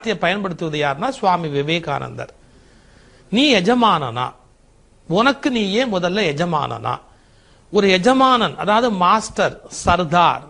வார்த்தையை பயன்படுத்துவது யாருன்னா சுவாமி விவேகானந்தர் நீ எஜமானனா உனக்கு நீயே முதல்ல எஜமானனா ஒரு எஜமானன் அதாவது மாஸ்டர் சர்தார்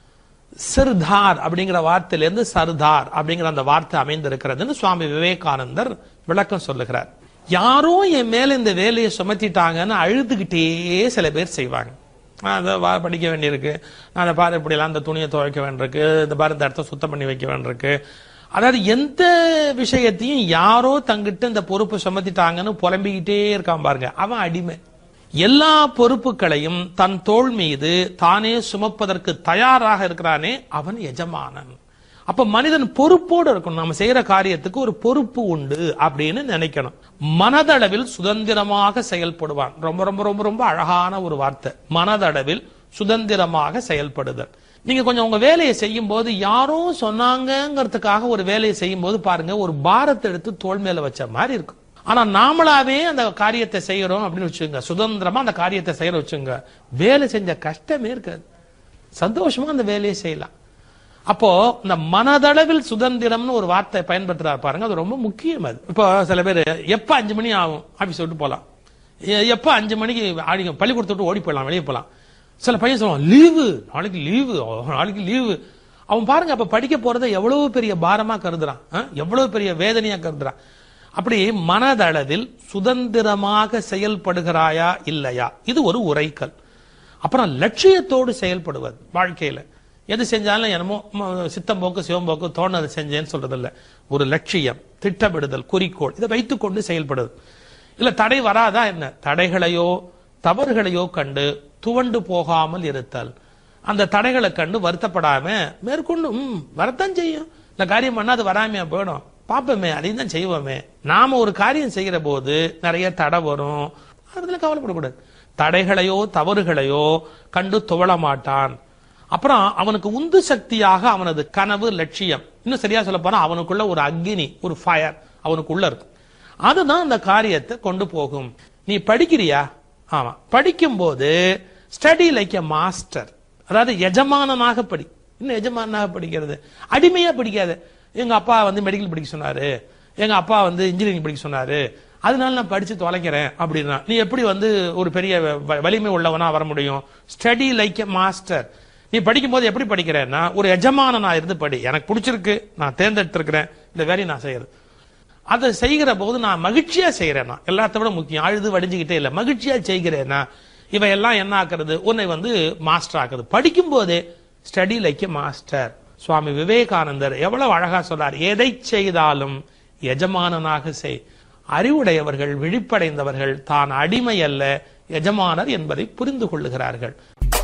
சிர்தார் அப்படிங்கிற வார்த்தையிலிருந்து சர்தார் அப்படிங்கிற அந்த வார்த்தை அமைந்திருக்கிறதுன்னு சுவாமி விவேகானந்தர் விளக்கம் சொல்லுகிறார் யாரோ என் மேல இந்த வேலையை சுமத்திட்டாங்கன்னு அழுதுகிட்டே சில பேர் செய்வாங்க நான் அதை வா- படிக்க வேண்டியிருக்கு நான் அதை பாரு இப்படிலாம் இந்த துணியை துவைக்க வேண்டியிருக்கு இந்த பாரு இந்த இடத்த சுத்தம் பண்ணி வைக்க வேண்டியிருக்கு அதாவது எந்த விஷயத்தையும் யாரோ தங்கிட்ட இந்த பொறுப்பு சுமத்திட்டாங்கன்னு புலம்பிக்கிட்டே இருக்கான் பாருங்க அவன் அடிமை எல்லா பொறுப்புகளையும் தன் தோள் மீது தானே சுமப்பதற்கு தயாராக இருக்கிறானே அவன் எஜமானன் அப்ப மனிதன் பொறுப்போடு இருக்கணும் நம்ம செய்யற காரியத்துக்கு ஒரு பொறுப்பு உண்டு அப்படின்னு நினைக்கணும் மனதளவில் சுதந்திரமாக செயல்படுவான் ரொம்ப ரொம்ப ரொம்ப ரொம்ப அழகான ஒரு வார்த்தை மனதளவில் சுதந்திரமாக செயல்படுதல் நீங்க கொஞ்சம் உங்க வேலையை செய்யும் போது யாரோ சொன்னாங்கங்கிறதுக்காக ஒரு வேலையை செய்யும் போது பாருங்க ஒரு பாரத்தை எடுத்து தோள் மேல வச்ச மாதிரி இருக்கும் ஆனா நாமளாவே அந்த காரியத்தை செய்யறோம் அப்படின்னு வச்சுங்க சுதந்திரமா அந்த காரியத்தை செய்யற வச்சுங்க வேலை செஞ்ச கஷ்டமே இருக்காது சந்தோஷமா அந்த வேலையை செய்யலாம் அப்போ இந்த மனதளவில் சுதந்திரம்னு ஒரு வார்த்தை பயன்படுத்துறாரு பாருங்க அது ரொம்ப முக்கியம் அது இப்போ சில பேர் எப்ப அஞ்சு மணி ஆகும் ஆபீஸ் விட்டு போலாம் எ- எப்ப அஞ்சு மணிக்கு ஆடி பள்ளிக்கூடத்தை விட்டு ஓடி போயிடலாம் வெளியே போலாம் சில பையன் சொல்லுவான் லீவு நாளைக்கு லீவு நாளைக்கு லீவு அவன் பாருங்க அப்ப படிக்க போறதை எவ்வளவு பெரிய பாரமா கருதுறான் ஆ? எவ்வளவு பெரிய வேதனையா கருதுறான் அப்படி மனதளவில் சுதந்திரமாக செயல்படுகிறாயா இல்லையா இது ஒரு உரைக்கல் அப்புறம் லட்சியத்தோடு செயல்படுவது வாழ்க்கையில எது செஞ்சாலும் என்னமோ ம- சித்தம் போக்கு சிவம் போக்கு தோணது செஞ்சேன்னு சொல்றது இல்ல ஒரு லட்சியம் திட்டமிடுதல் குறிக்கோள் இதை வைத்துக்கொண்டு செயல்படுது இல்ல தடை வராதா என்ன தடைகளையோ தவறுகளையோ கண்டு துவண்டு போகாமல் இருத்தல் அந்த தடைகளை கண்டு வருத்தப்படாம மேற்கொண்டு ம் வரத்தான் செய்யும் இந்த காரியம் பண்ணா அது வராமையா போயிடும் பாப்போமே அதையும் தான் செய்வோமே நாம ஒரு காரியம் செய்கிற போது நிறைய தடை வரும் அதுல கவலைப்படக்கூடாது தடைகளையோ தவறுகளையோ கண்டு துவள மாட்டான் அப்புறம் அவனுக்கு உந்து சக்தியாக அவனது கனவு லட்சியம் இன்னும் சரியா சொல்ல போனா அவனுக்குள்ள ஒரு அக்னி ஒரு ஃபயர் அவனுக்குள்ள இருக்கும் அதுதான் அந்த காரியத்தை கொண்டு போகும் நீ படிக்கிறியா ஆமா படிக்கும்போது ஸ்டடி லைக் எ மாஸ்டர் அதாவது எஜமானனாக படி இன்னும் எஜமானனாக படிக்கிறது அடிமையா படிக்காத எங்க அப்பா வந்து மெடிக்கல் படிக்க சொன்னாரு எங்க அப்பா வந்து இன்ஜினியரிங் படிக்க சொன்னாரு அதனால நான் படிச்சு தொலைக்கிறேன் அப்படின்னா நீ எப்படி வந்து ஒரு பெரிய வ- வலிமை உள்ளவனா வர முடியும் ஸ்டடி லைக் எ மாஸ்டர் நீ படிக்கும்போது எப்படி படிக்கிறேன்னா ஒரு எஜமானனா இருந்து படி எனக்கு பிடிச்சிருக்கு நான் தேர்ந்தெடுத்திருக்கிறேன் இந்த வேலையை நான் செய்யறது அதை செய்கிற போது நான் மகிழ்ச்சியா செய்யறேன்னா எல்லாத்த விட முக்கியம் அழுது வடிஞ்சுக்கிட்டே இல்ல மகிழ்ச்சியா செய்கிறேன்னா இவையெல்லாம் என்ன ஆக்குறது உன்னை வந்து மாஸ்டர் ஆக்குறது படிக்கும் போதே study like master Swami Vivekanandar எவ்வளவு அழகா சொல்றார் எதை செய்தாலும் எஜமானனாக செய் அறிவுடையவர்கள் விழிப்படைந்தவர்கள் தான் அடிமை அல்ல எஜமானர் என்பதை புரிந்து கொள்ளுகிறார்கள்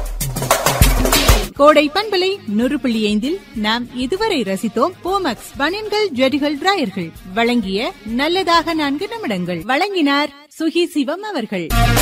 கோடை பண்பலை நூறு புள்ளி ஐந்தில் நாம் இதுவரை ரசித்தோம் போமக்ஸ் பனியன்கள் ஜெடிகள் டிராயர்கள் வழங்கிய நல்லதாக நான்கு நிமிடங்கள் வழங்கினார் சுகி சிவம் அவர்கள்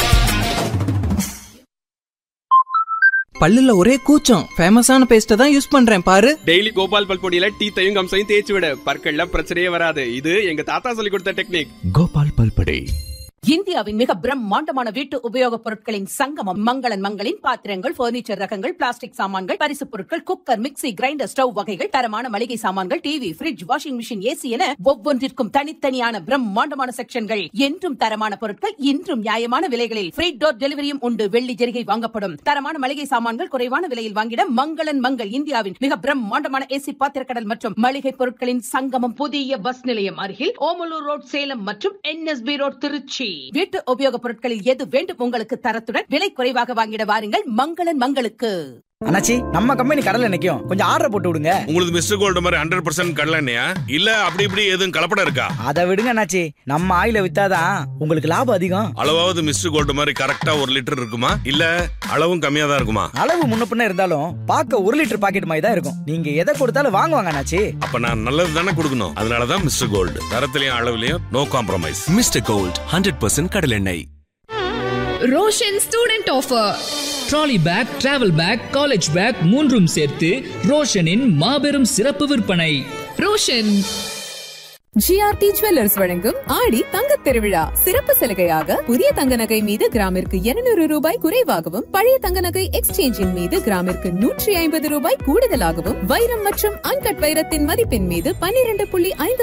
பல்லுல ஒரே கூச்சம் ஃபேமஸான பேஸ்ட தான் யூஸ் பண்றேன் பாரு டெய்லி கோபால் பல்பொடியில டீத்தையும் கம்சையும் தேய்ச்சி விட பற்கள்ல பிரச்சனையே வராது இது எங்க தாத்தா சொல்லி கொடுத்த டெக்னிக் கோபால் பல்படே இந்தியாவின் மிக பிரம்மாண்டமான வீட்டு உபயோகப் பொருட்களின் சங்கமம் மங்களன் மங்களின் பாத்திரங்கள் பர்னிச்சர் ரகங்கள் பிளாஸ்டிக் சாமான்கள் பரிசுப் பொருட்கள் குக்கர் மிக்ஸி கிரைண்டர் ஸ்டவ் வகைகள் தரமான மளிகை சாமான்கள் TV fridge washing machine AC என ஒவ்வொன்றிற்கும் தனித்தனியான பிரம்மாண்டமான செக்ஷன்கள் என்றும் தரமான பொருட்கள் இன்றும் நியாயமான விலைகளில் ஃப்ரீ டோர் டெலிவரியும் உண்டு வெள்ளி ஜெரிகை வாங்கப்படும் தரமான மளிகை சாமான்கள் குறைவான விலையில் வாங்கிட மங்களன் மங்கள் இந்தியாவின் மிக பிரம்மாண்டமான ஏசி பாத்திரக்கடல் மற்றும் மளிகை பொருட்களின் சங்கமம் புதிய பஸ் நிலையம் அருகில் ஓமலூர் ரோட் சேலம் மற்றும் என்எஸ்பி ரோட் திருச்சி வீட்டு உபயோகப் பொருட்களில் எது வேண்டும் உங்களுக்கு தரத்துடன் விலை குறைவாக வாங்கிட வாருங்கள் மங்களன் மங்களுக்கு அண்ணாச்சி நம்ம கம்பெனி கடல்ல நிக்கும் கொஞ்சம் ஆர்டர் போட்டு விடுங்க உங்களுக்கு மிஸ்டர் கோல்டு மாதிரி ஹண்ட்ரட் பர்சன்ட் கடலண்ணையா இல்ல அப்படி இப்படி எதுவும் கலப்படம் இருக்கா அதை விடுங்க அண்ணாச்சி நம்ம ஆயில வித்தாதான் உங்களுக்கு லாபம் அதிகம் அளவாவது மிஸ்டர் கோல்டு மாதிரி கரெக்டா ஒரு லிட்டர் இருக்குமா இல்ல அளவும் கம்மியா தான் இருக்குமா அளவு முன்ன பின்ன இருந்தாலும் பார்க்க ஒரு லிட்டர் பாக்கெட் மாதிரி தான் இருக்கும் நீங்க எதை கொடுத்தாலும் வாங்குவாங்க அண்ணாச்சி அப்ப நான் நல்லது தானே கொடுக்கணும் அதனாலதான் மிஸ்டர் கோல்டு தரத்திலையும் அளவுலயும் no compromise Mister Gold hundred percent கடலெண்ணெய் Roshan student offer trolley bag travel bag college bag மூன்றும் சேர்த்து ரோஷனின் மாபெரும் சிறப்பு விற்பனை ரோஷன் ஜிஆர்டி ஜுவல்லர்ஸ் வழங்கும் ஆடி தங்கத் திருவிழா சிறப்பு சலுகையாக புதிய தங்க நகை மீது கிராமிற்கு 200 ரூபாய் குறைவாகவும் பழைய தங்க நகை எக்ஸ்சேஞ்சின் மீது கிராமிற்கு நூற்றி ஐம்பது ரூபாய் கூடுதலாகவும் வைரம் மற்றும் அன்கட் வைரத்தின் மதிப்பின் மீது 12.5% புள்ளி ஐந்து